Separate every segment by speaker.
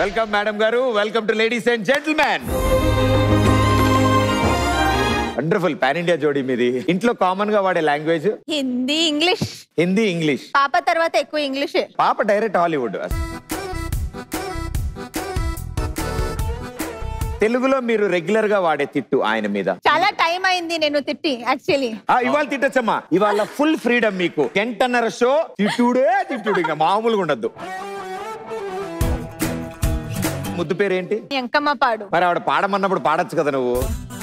Speaker 1: Welcome madam గారు welcome to ladies and gentlemen wonderful pan India జోడీ మీది ఇంట్లో కామన్ గా వాడే language
Speaker 2: Hindi English
Speaker 1: Hindi English
Speaker 2: పాప తర్వాత ఎక్కువ ఇంగ్లీష్
Speaker 1: పాప డైరెక్ట్ హాలీవుడ్ తెలుగులో మీరు రెగ్యులర్ గా వాడే తిట్టు ఆయన మీద
Speaker 2: చాలా టైం అయింది నేను తిట్టి యాక్చువల్లీ
Speaker 1: ఆ, ఇవాళ తిట్టచ్చమ్మా ఇవాళ ఫుల్ ఫ్రీడమ్ మీకు గంటన్నర షో తిట్టుడే తిట్టుడు ఇంకా మామూలుగా ఉండద్దు ముద్దు పేరేంటి
Speaker 2: ఎంకమ్మ పాడు
Speaker 1: మరి ఆవిడ పాడమన్నప్పుడు పాడొచ్చు కదా నువ్వు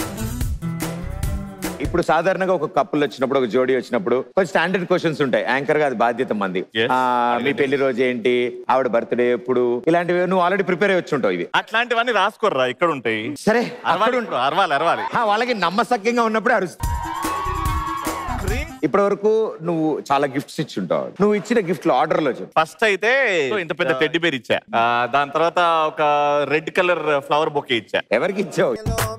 Speaker 1: ఇప్పుడు సాధారణంగా ఒక కప్పులు వచ్చినప్పుడు ఒక జోడీ వచ్చినప్పుడు కొంచెం స్టాండర్డ్ క్వశ్చన్స్ ఉంటాయి యాంకర్ గా అది బాధ్యత మంది
Speaker 3: Yes.
Speaker 1: ఆ, మీ పెళ్లి రోజు ఏంటి ఆవిడ బర్త్డే ఎప్పుడు ఇలాంటివి నువ్వు ఆల్రెడీ ప్రిపేర్ అయ్యి వచ్చి ఉంటావు ఇవి
Speaker 3: అట్లాంటివన్నీ రాసుకోర్రా ఇక్కడ ఉంటాయి
Speaker 1: సరే
Speaker 3: అరవాలి
Speaker 1: అక్కడ
Speaker 3: ఇప్పుడు, అరవాలి అరవాలి
Speaker 1: ఆ, వాళ్ళకి నమ్మసక్యంగా ఉన్నప్పుడే అరుస్తా ఇప్పటి వరకు నువ్వు చాలా గిఫ్ట్స్ ఇచ్చి ఉంటావు నువ్వు ఇచ్చిన గిఫ్ట్ లో ఆర్డర్ లో చెప్పు
Speaker 3: ఫస్ట్ అయితే ఇంత పెద్ద టెడ్డి బేర్ ఇచ్చా ఆ, దాని తర్వాత ఒక రెడ్ కలర్ ఫ్లవర్ బొకే ఇచ్చా
Speaker 1: ఎవరికి ఇచ్చావు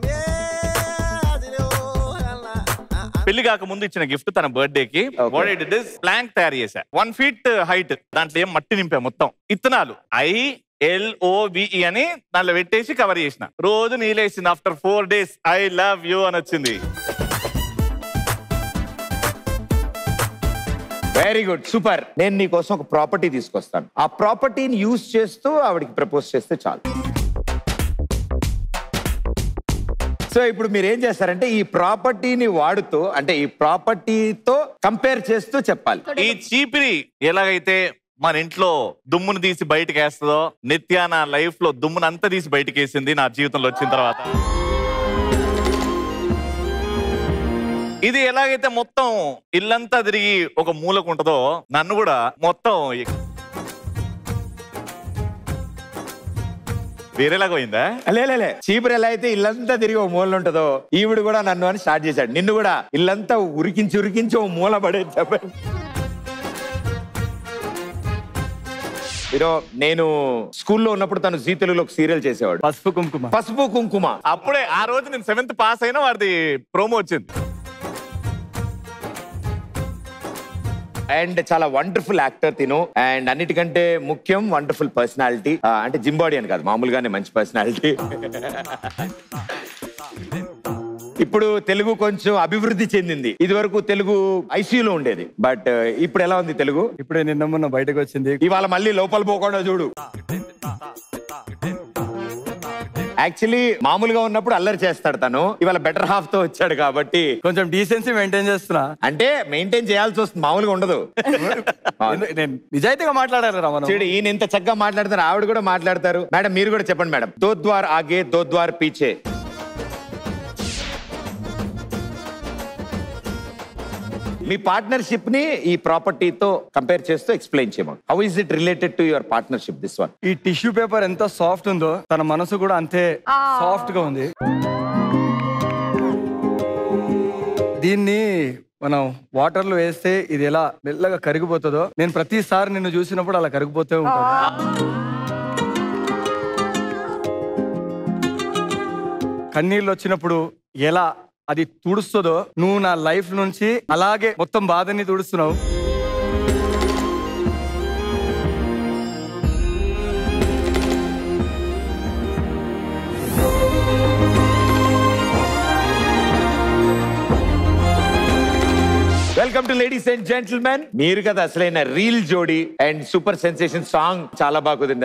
Speaker 3: పెళ్లి కాక ముందు ఇచ్చిన గిఫ్ట్ తన బర్త్డే కి
Speaker 1: Okay.
Speaker 3: What it this plank తయారు చేశా వన్ ఫీట్ హైట్ దాంట్లో ఏం మట్టి నింపా మొత్తం ఇత్తనాలు ఐ ఎల్ ఓవిఈ అని దాంట్లో పెట్టేసి కవర్ చేసిన రోజు నీలేసింది after four days I love you అని వచ్చింది
Speaker 1: వెరీ గుడ్ సూపర్ నేను నీ కోసం ఒక ప్రాపర్టీ తీసుకొస్తాను ఆ ప్రాపర్టీని యూజ్ చేస్తూ ఆవిడకి ప్రపోజ్ చేస్తే చాలు సో ఇప్పుడు మీరు ఏం చేస్తారంటే ఈ ప్రాపర్టీని వాడుతూ అంటే ఈ ప్రాపర్టీతో కంపేర్ చేస్తూ చెప్పాలి
Speaker 3: ఈ చీపిరి ఎలాగైతే మన ఇంట్లో దుమ్మును తీసి బయటకు వేస్తుందో నిత్య నా లైఫ్ లో దుమ్మును అంతా తీసి బయటకు వేసింది నా జీవితంలో వచ్చిన తర్వాత ఇది ఎలాగైతే మొత్తం ఇల్లంతా తిరిగి ఒక మూలకు ఉంటుందో నన్ను కూడా మొత్తం వేరేలాగా పోయిందా
Speaker 1: లేలే చీపురు ఎలా అయితే ఇల్లంతా తిరిగి ఓ మూల ఉంటుందో ఈవిడ కూడా నన్ను అని స్టార్ట్ చేశాడు నిన్ను కూడా ఇల్లంతా ఉరికించి ఉరికించి ఓ మూల పడే చెప్పండి మీరు నేను స్కూల్లో ఉన్నప్పుడు తను జీ తెలుగులో ఒక సీరియల్ చేసేవాడు
Speaker 4: పసుపు కుంకుమ
Speaker 1: పసుపు కుంకుమ
Speaker 3: అప్పుడే ఆ రోజు నేను సెవెంత్ పాస్ అయినా వాడిది ప్రోమో వచ్చింది
Speaker 1: అండ్ చాలా వండర్ఫుల్ యాక్టర్ తిను అండ్ అన్నిటికంటే ముఖ్యం వండర్ఫుల్ పర్సనాలిటీ అంటే జింబాడీ అని కాదు మామూలుగానే మంచి పర్సనాలిటీ ఇప్పుడు తెలుగు కొంచెం అభివృద్ధి చెందింది ఇది వరకు తెలుగు ఐసీయూలో ఉండేది బట్ ఇప్పుడు ఎలా ఉంది తెలుగు
Speaker 4: ఇప్పుడే నిన్న మొన్న బయటకు వచ్చింది
Speaker 1: ఇవాళ మళ్ళీ లోపల పోకుండా చూడు యాక్చువల్లీ మామూలుగా ఉన్నప్పుడు అల్లరి చేస్తాడు తను ఇవాళ బెటర్ హాఫ్ తో వచ్చాడు కాబట్టి
Speaker 4: కొంచెం డీసెన్సీ మెయింటైన్ చేస్తున్నా
Speaker 1: అంటే మెయింటైన్ చేయాల్సి వస్తుంది మామూలుగా ఉండదు
Speaker 4: ఎందు- నేను నిజాయితీగా మాట్లాడాలి రా మనం
Speaker 1: చూడు ఈయన ఇంత చక్కగా మాట్లాడతారు ఆవిడ కూడా మాట్లాడతారు మేడం మీరు కూడా చెప్పండి మేడం దో ద్వార్ ఆగే దో ద్వార్ పీచే మీ పార్ట్నర్షిప్ ని ఈ ప్రాపర్టీతో కంపేర్ చేస్తూ ఎక్స్ప్లెయిన్ చేయమని how is it related to your partnership this one
Speaker 4: ఈ టిష్యూ పేపర్ ఎంత సాఫ్ట్ ఉందో తన మనసు కూడా అంతే సాఫ్ట్ గా ఉంది దీన్ని మనం వాటర్ లో వేస్తే ఇది ఎలా మెల్లగా కరిగిపోతుందో నేను ప్రతిసారి నిన్ను చూసినప్పుడు అలా కరిగిపోతూ ఉంటాను కన్నీళ్ళు వచ్చినప్పుడు ఎలా అది తుడుస్తుందో నువ్వు నా లైఫ్ నుంచి అలాగే మొత్తం బాధని తుడుస్తున్నావు
Speaker 1: welcome to ladies and gentlemen మీరు కదా అసలైన రీల్ జోడీ అండ్ సూపర్ సెన్సేషన్ సాంగ్ చాలా బాగా కుదిరింది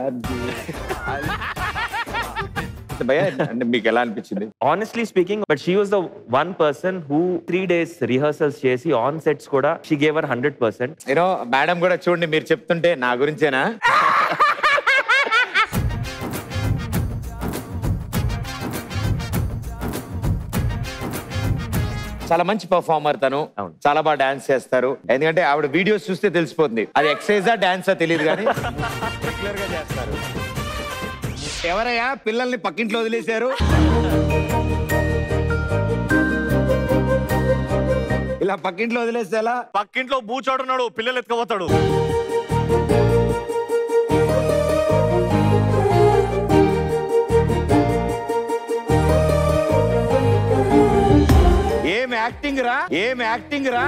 Speaker 1: భయ అంటే మీకు ఎలా అనిపించింది
Speaker 5: honestly speaking but she was the one person who three days rehearsals చేసి ఆన్ సెట్స్ కూడా she gave her 100%
Speaker 1: you know madam కూడా చూడండి మీరు చెప్తుంటే నా గురించేనా చాలా మంచి పర్ఫార్మర్ తను
Speaker 5: అవును.
Speaker 1: చాలా బాగా డాన్స్ చేస్తారు ఎందుకంటే ఆవిడ వీడియోస్ చూస్తే తెలిసిపోతుంది అది ఎక్సైజా డాన్సా తెలియదు కానీ రెగ్యులర్ గా చేస్తారు ఎవరయ్యా పిల్లల్ని పక్కింట్లో వదిలేశారు ఇలా పక్కింట్లో వదిలేస్తే ఎలా
Speaker 3: పక్కింట్లో బూచోడున్నాడు పిల్లలు ఎత్తుకపోతాడు
Speaker 1: ఏం యాక్టింగ్ రా ఏం యాక్టింగ్ రా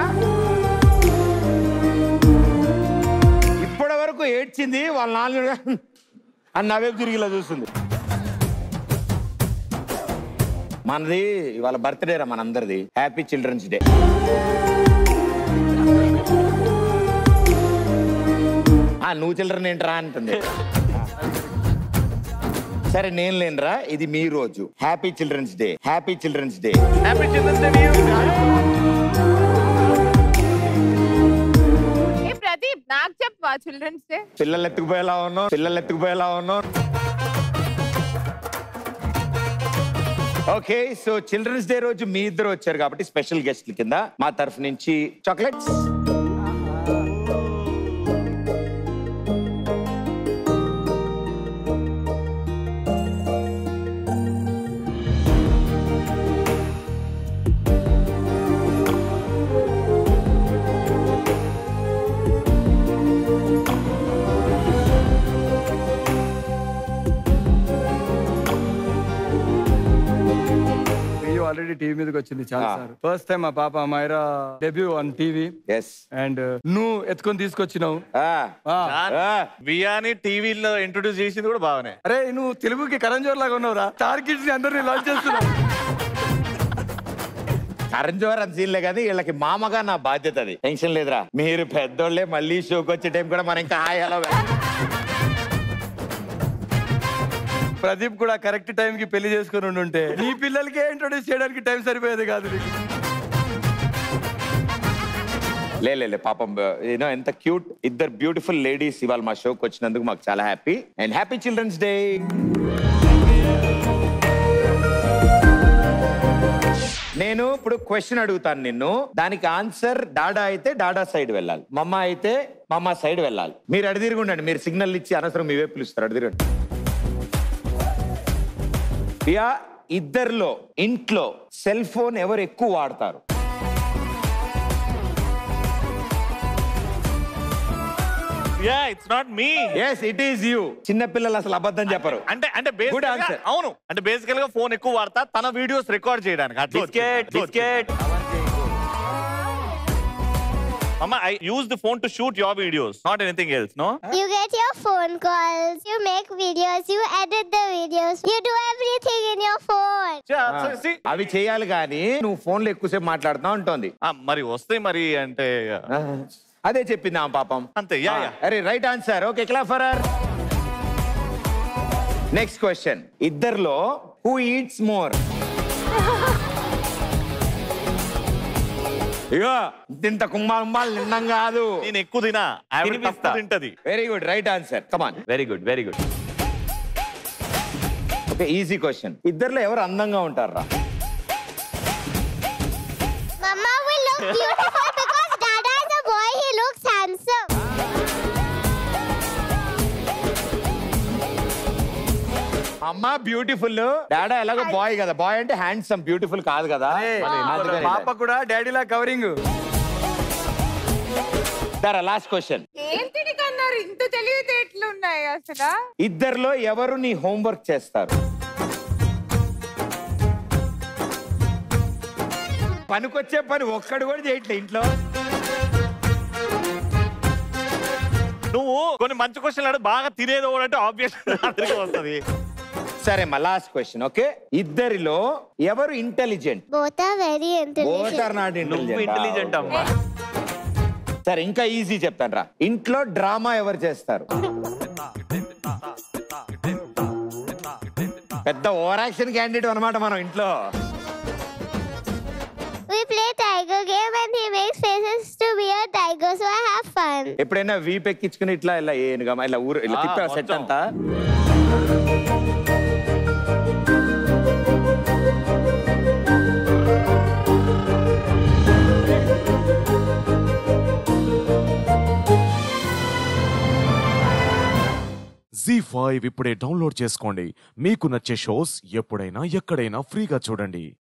Speaker 1: ఇప్పటి వరకు ఏడ్చింది వాళ్ళ నాన్న అని నా వైపు తిరిగి ఇలా చూస్తుంది మనది ఇవాళ బర్త్డే రా మనందరిది హ్యాపీ చిల్డ్రన్స్ డే ఆ నువ్వు చిల్డ్రన్ ఏంట్రా అంటుంది సరే నేను లేనురా ఇది మీ రోజు happy children's day happy children's day
Speaker 3: happy children's day
Speaker 2: ఏ ప్రదీప్ నాకు చెప్పవా చిల్డ్రన్స్ డే
Speaker 1: పిల్లలు ఎత్తుకుపోయేలా ఉన్నావు పిల్లలు ఎత్తుకుపోయేలా ఉన్నావు ఓకే సో చిల్డ్రన్స్ డే రోజు మీ ఇద్దరు వచ్చారు కాబట్టి స్పెషల్ గెస్ట్ల కింద మా తరఫు నుంచి చాక్లెట్స్
Speaker 4: రియో ఆల్రెడీ టీవీ మీదకి వచ్చింది చాలా సార్ ఫస్ట్ టైం మా పాప Myra debut on TV
Speaker 1: yes
Speaker 4: and నువ్వు ఎత్తుకొని తీసుకొచ్చినావు ఆ.
Speaker 3: వియాని టీవీలో ఇంట్రొడ్యూస్ చేసింది కూడా బాగానే
Speaker 4: అరే నువ్వు తెలుగుకి కరణ్ లాగా ఉన్నావురా స్టార్ కిడ్స్ ని అందరినీ లాంచ్ చేస్తున్నావు
Speaker 1: కరణ్ జోహర్ అంత సీన్లే కానీ వీళ్ళకి మామగా నా బాధ్యత అది టెన్షన్ లేదురా మీరు పెద్దోళ్ళే మళ్ళీ షోకి వచ్చే టైం కూడా మనం ఇంకా హాయ్ హలో
Speaker 4: ప్రదీప్ కూడా కరెక్ట్ టైం కి పెళ్లి చేసుకుని ఉంటే నీ పిల్లలకే ఇంట్రొడ్యూస్ చేయడానికి టైం సరిపోయేది కాదు నీకు
Speaker 1: లే లే, లే పాపం యూనో ఎంత క్యూట్ ఇద్దరు బ్యూటిఫుల్ లేడీస్ ఇవాళ మా షోకి వచ్చినందుకు మాకు చాలా happy and happy children's day నేను ఇప్పుడు క్వశ్చన్ అడుగుతాను నిన్ను దానికి ఆన్సర్ డాడా అయితే డాడా సైడ్ వెళ్ళాలి మమ్మ అయితే మమ్మ సైడ్ వెళ్ళాలి మీరు అడిదిరిగి ఉండండి మీరు సిగ్నల్ ఇచ్చి అనవసరం మీవే పిలుస్తారు అడిదిరండి ప్రియా ఇద్దరిలో ఇంట్లో సెల్ ఫోన్ ఎవరు ఎక్కువ వాడతారు
Speaker 3: yeah it's not me
Speaker 1: yes it is you చిన్న పిల్లలు అసలు అబద్ధం చెప్పరు
Speaker 3: అంటే అంటే
Speaker 1: Good
Speaker 3: బేసిక్
Speaker 1: answer.
Speaker 3: అవును అంటే బేసికల్ గా ఫోన్ ఎక్కువ వాడతా తన వీడియోస్ రికార్డ్ చేయడానికి అట్లా
Speaker 5: బిస్కెట్ బిస్కెట్
Speaker 3: అమ్మ I use the phone to shoot your videos not anything else no
Speaker 6: You get your phone calls, you make videos, you edit the videos, you do everything in your phone.
Speaker 1: అవి చేయాలి కానీ నువ్వు ఫోన్లో ఎక్కువసేపు మాట్లాడుతున్నావు అంటోంది
Speaker 3: మరి వస్తాయి మరి అంటే
Speaker 1: ఆ, అదే చెప్పింది ఆ పాపం
Speaker 3: అంతే, యా,
Speaker 1: ఆ,
Speaker 3: యా.
Speaker 1: అరే రైట్ ఆన్సర్ ఓకే క్లాఫరర్ నెక్స్ట్ క్వశ్చన్ ఇద్దర్లో హూ ఈట్స్ మోర్ ఇగో ఇంత కుంభాలు నిన్నం కాదు
Speaker 3: నేను ఎక్కువ తినా ఆవిడ
Speaker 5: తినిపిస్తా.
Speaker 3: తక్కువ తింటది
Speaker 1: very good right answer come on
Speaker 5: very good very good
Speaker 1: okay easy question ఇద్దర్లో ఎవరు అందంగా ఉంటారా
Speaker 6: Mama will look beautiful because Dada is a boy, he looks handsome.
Speaker 1: అమ్మ బ్యూటిఫుల్ డాడా ఎలాగో బాయ్ కదా బాయ్ అంటే హ్యాండ్సమ్ బ్యూటిఫుల్ కాదు కదా అందుకని
Speaker 4: పాప కూడా డాడీలా కవరింగ్
Speaker 1: సరే లాస్ట్ క్వశ్చన్
Speaker 2: ఏంటి నీకు అన్నారు ఇంత తెలివితేటలు ఉన్నాయి అసలు
Speaker 1: ఇద్దర్లో ఎవరు నీ హోంవర్క్ చేస్తారు పనికొచ్చే పని ఒక్కడు కూడా చేయట్లే ఇంట్లో
Speaker 3: నువ్వు కొన్ని మంచి క్వశ్చన్లు అడుగు బాగా తినేది ఒకటి అంటే ఆబ్వియస్ అందరికీ వస్తుంది
Speaker 1: సరే మా లాస్ట్ క్వశ్చన్ ఓకే ఇద్దరిలో ఎవరు intelligent
Speaker 6: Both are very
Speaker 1: both
Speaker 6: intelligent.
Speaker 1: Or not
Speaker 5: నువ్వు ఇంటెలిజెంట్ అమ్మా
Speaker 1: సరే ఇంకా ఈజీ చెప్తాను రా ఇంట్లో డ్రామా ఎవరు చేస్తారు పెద్ద ఓవర్ యాక్షన్ క్యాండిడేట్ అనమాట మనం ఇంట్లో
Speaker 6: We play tiger game and he makes faces to be a tiger, so I have fun.
Speaker 1: ఎప్పుడైనా వీప్ ఎక్కించుకుని ఇట్లా ఇలా ఏనుగా ఇలా ఊరు ఇలా
Speaker 3: ఆ,
Speaker 1: తిప్పా సెట్
Speaker 3: మొత్తం.
Speaker 1: అంతా
Speaker 7: జీ ఫైవ్ ఇప్పుడే డౌన్లోడ్ చేసుకోండి మీకు నచ్చే షోస్ ఎప్పుడైనా ఎక్కడైనా ఫ్రీగా చూడండి